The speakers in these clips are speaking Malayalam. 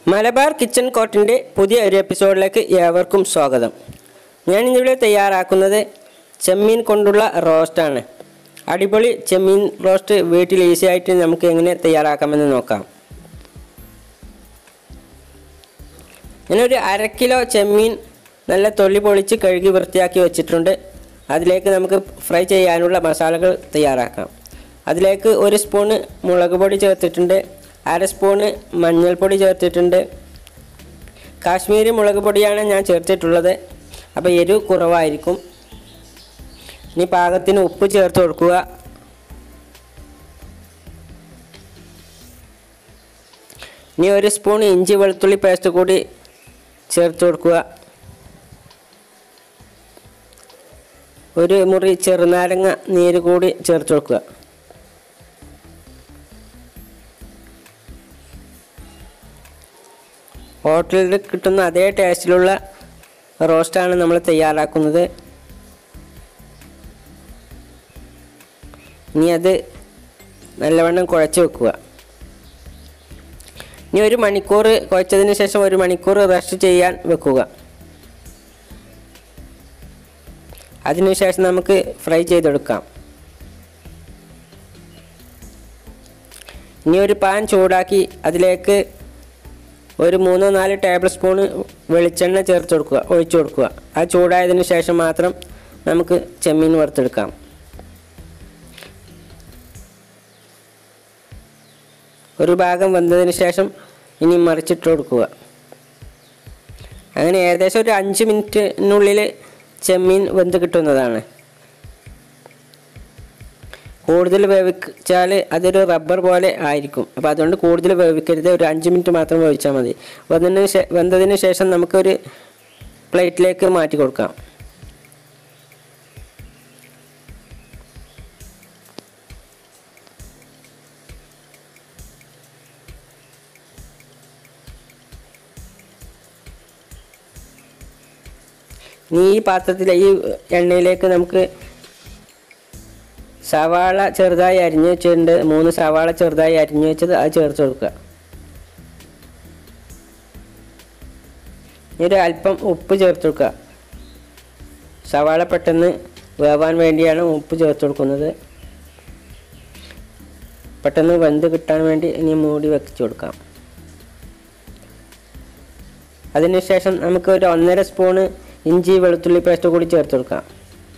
മലബാർ കിച്ചൺ കോർട്ടിൻ്റെ പുതിയ ഒരു എപ്പിസോഡിലേക്ക് ഏവർക്കും സ്വാഗതം ഞാൻ ഇന്നിവിടെ തയ്യാറാക്കുന്നത് ചെമ്മീൻ കൊണ്ടുള്ള റോസ്റ്റാണ് അടിപൊളി ചെമ്മീൻ റോസ്റ്റ് വീട്ടിൽ ഈസി ആയിട്ട് നമുക്ക് എങ്ങനെ തയ്യാറാക്കാമെന്ന് നോക്കാം ഞാനൊരു അര കിലോ ചെമ്മീൻ നല്ല തൊലി പൊളിച്ച് കഴുകി വൃത്തിയാക്കി വെച്ചിട്ടുണ്ട് അതിലേക്ക് നമുക്ക് ഫ്രൈ ചെയ്യാനുള്ള മസാലകൾ തയ്യാറാക്കാം അതിലേക്ക് ഒരു സ്പൂണ് മുളക് പൊടി ചേർത്തിട്ടുണ്ട് അര സ്പൂണ് മഞ്ഞൾപ്പൊടി ചേർത്തിട്ടുണ്ട് കാശ്മീരി മുളക് പൊടിയാണ് ഞാൻ ചേർത്തിട്ടുള്ളത് അപ്പോൾ എരിവ് കുറവായിരിക്കും ഇനി പാകത്തിന് ഉപ്പ് ചേർത്ത് കൊടുക്കുക ഇനി ഒരു സ്പൂൺ ഇഞ്ചി വെളുത്തുള്ളി പേസ്റ്റ് കൂടി ചേർത്ത് കൊടുക്കുക ഒരു മുറി ചെറുനാരങ്ങ നീര് കൂടി ചേർത്ത് കൊടുക്കുക ഹോട്ടലിൽ കിട്ടുന്ന അതേ ടേസ്റ്റിലുള്ള റോസ്റ്റാണ് നമ്മൾ തയ്യാറാക്കുന്നത് ഇനി അത് നല്ലവണ്ണം കുഴച്ച് വെക്കുക ഇനി ഒരു മണിക്കൂർ കുഴച്ചതിന് ശേഷം ഒരു മണിക്കൂർ റെസ്റ്റ് ചെയ്യാൻ വെക്കുക അതിനുശേഷം നമുക്ക് ഫ്രൈ ചെയ്തെടുക്കാം ഇനി ഒരു പാൻ ചൂടാക്കി അതിലേക്ക് ഒരു മൂന്നോ നാല് ടേബിൾ സ്പൂണ് വെളിച്ചെണ്ണ ചേർത്ത് കൊടുക്കുക ഒഴിച്ചു കൊടുക്കുക അത് ചൂടായതിന് ശേഷം മാത്രം നമുക്ക് ചെമ്മീൻ വറുത്തെടുക്കാം ഒരു ഭാഗം വെന്തതിന് ശേഷം ഇനി മറിച്ചിട്ട് കൊടുക്കുക അങ്ങനെ ഏകദേശം ഒരു അഞ്ച് മിനിറ്റിനുള്ളിൽ ചെമ്മീൻ വെന്ത് കിട്ടുന്നതാണ് കൂടുതൽ വേവിച്ചാൽ അതൊരു റബ്ബർ പോലെ ആയിരിക്കും അപ്പോൾ അതുകൊണ്ട് കൂടുതൽ വേവിക്കരുത് ഒരു അഞ്ച് മിനിറ്റ് മാത്രം വേവിച്ചാൽ മതി വെന്തതിന് ശേ വെന്തതിന് ശേഷം നമുക്കൊരു പ്ലേറ്റിലേക്ക് മാറ്റി കൊടുക്കാം ഇനി ഈ പാത്രത്തിൽ ഈ എണ്ണയിലേക്ക് നമുക്ക് സവാള ചെറുതായി അരിഞ്ഞു വെച്ചിട്ടുണ്ട് മൂന്ന് സവാള ചെറുതായി അരിഞ്ഞു വെച്ചത് അത് ചേർത്ത് കൊടുക്കുക ഇനി ഒരു അല്പം ഉപ്പ് ചേർത്ത് കൊടുക്കുക സവാള പെട്ടെന്ന് വേവാൻ വേണ്ടിയാണ് ഉപ്പ് ചേർത്ത് കൊടുക്കുന്നത് പെട്ടെന്ന് വെന്ത് കിട്ടാൻ വേണ്ടി ഇനി മൂടി വെച്ച് കൊടുക്കാം അതിനുശേഷം നമുക്ക് ഒരു ഒന്നര സ്പൂണ് ഇഞ്ചി വെളുത്തുള്ളി പേസ്റ്റ് കൂടി ചേർത്ത് കൊടുക്കാം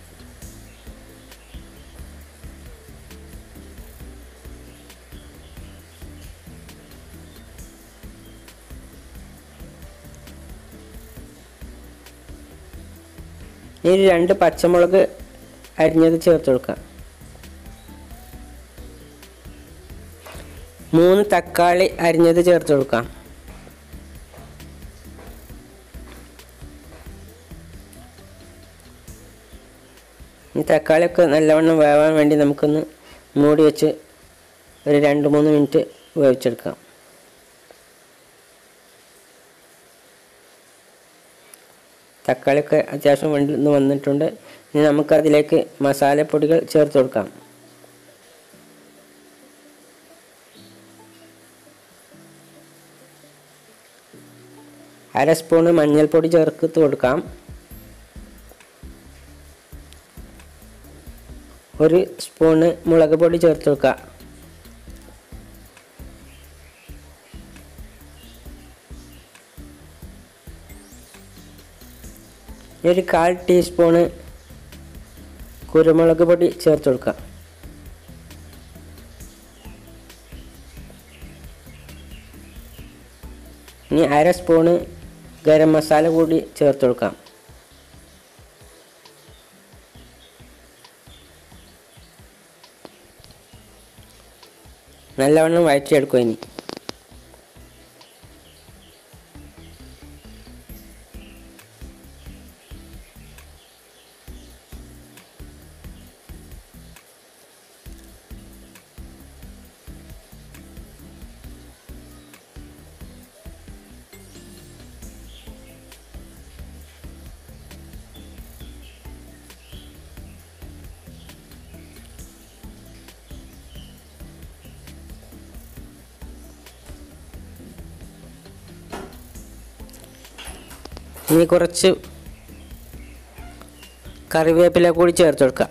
ഇനി രണ്ട് പച്ചമുളക് അരിഞ്ഞത് ചേർത്ത് കൊടുക്കാം മൂന്ന് തക്കാളി അരിഞ്ഞത് ചേർത്ത് കൊടുക്കാം ഈ തക്കാളിയൊക്കെ നല്ലവണ്ണം വേവാൻ വേണ്ടി നമുക്കൊന്ന് മൂടി വെച്ച് ഒരു രണ്ട് മൂന്ന് മിനിറ്റ് വേവിച്ചെടുക്കാം തക്കാളിയൊക്കെ അത്യാവശ്യം വെന്ത് വന്നിട്ടുണ്ട് ഇനി നമുക്കതിലേക്ക് മസാലപ്പൊടികൾ ചേർത്ത് കൊടുക്കാം അര സ്പൂണ് മഞ്ഞൾപ്പൊടി ചേർത്ത് കൊടുക്കാം ഒരു സ്പൂണ് മുളക് പൊടി ചേർത്ത് വെക്കുക ഒരു കാൽ ടീസ്പൂണ് കുരുമുളക് പൊടി ചേർത്ത് കൊടുക്കുക ഇനി അര സ്പൂണ് ഗരം മസാല കൂടി ചേർത്ത് കൊടുക്കാം നല്ലവണ്ണം വഴറ്റിയെടുക്കും ഇനി ഇനി കുറച്ച് കറിവേപ്പില കൂടി ചേർത്ത് കൊടുക്കുക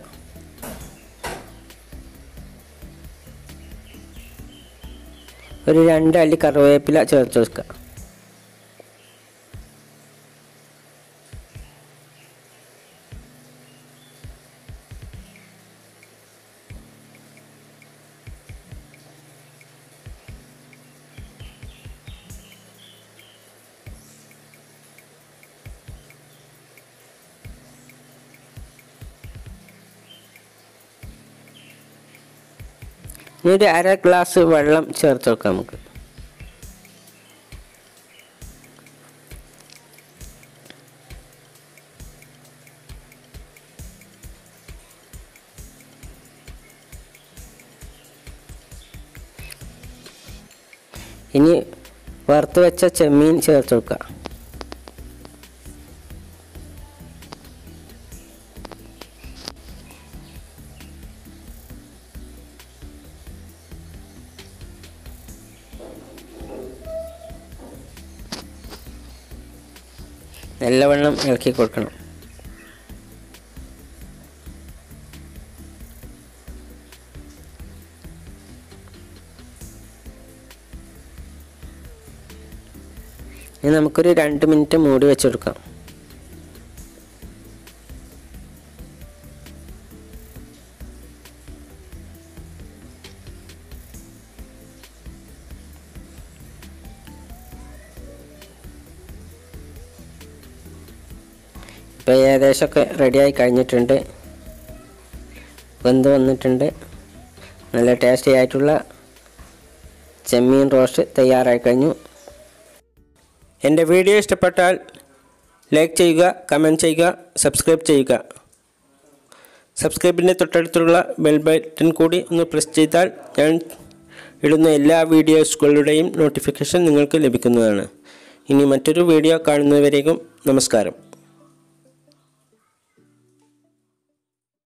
ഒരു രണ്ട് അല്ലി കറിവേപ്പില ചേർത്ത് കൊടുക്കുക ഇനി ഒരു അര ഗ്ലാസ് വെള്ളം ചേർത്ത് വെക്കാം നമുക്ക് ഇനി വറുത്ത് വെച്ച ചെമ്മീൻ ചേർത്ത് വെക്കുക നല്ലവണ്ണം ഇളക്കി കൊടുക്കണം ഇനി നമുക്കൊരു രണ്ട് മിനിറ്റ് മൂടി വെച്ചെടുക്കാം ഇപ്പോൾ ഏകദേശമൊക്കെ റെഡിയായി കഴിഞ്ഞിട്ടുണ്ട് വെന്ത് വന്നിട്ടുണ്ട് നല്ല ടേസ്റ്റി ആയിട്ടുള്ള ചെമ്മീൻ റോസ്റ്റ് തയ്യാറായി കഴിഞ്ഞു എൻ്റെ വീഡിയോ ഇഷ്ടപ്പെട്ടാൽ ലൈക്ക് ചെയ്യുക കമൻറ്റ് ചെയ്യുക സബ്സ്ക്രൈബ് ചെയ്യുക സബ്സ്ക്രൈബിൻ്റെ തൊട്ടടുത്തുള്ള ബെൽ ബട്ടൺ കൂടി ഒന്ന് പ്രസ് ചെയ്താൽ ഞാൻ ഇടുന്ന എല്ലാ വീഡിയോസുകളുടെയും നോട്ടിഫിക്കേഷൻ നിങ്ങൾക്ക് ലഭിക്കുന്നതാണ് ഇനി മറ്റൊരു വീഡിയോ കാണുന്നവരേക്കും നമസ്കാരം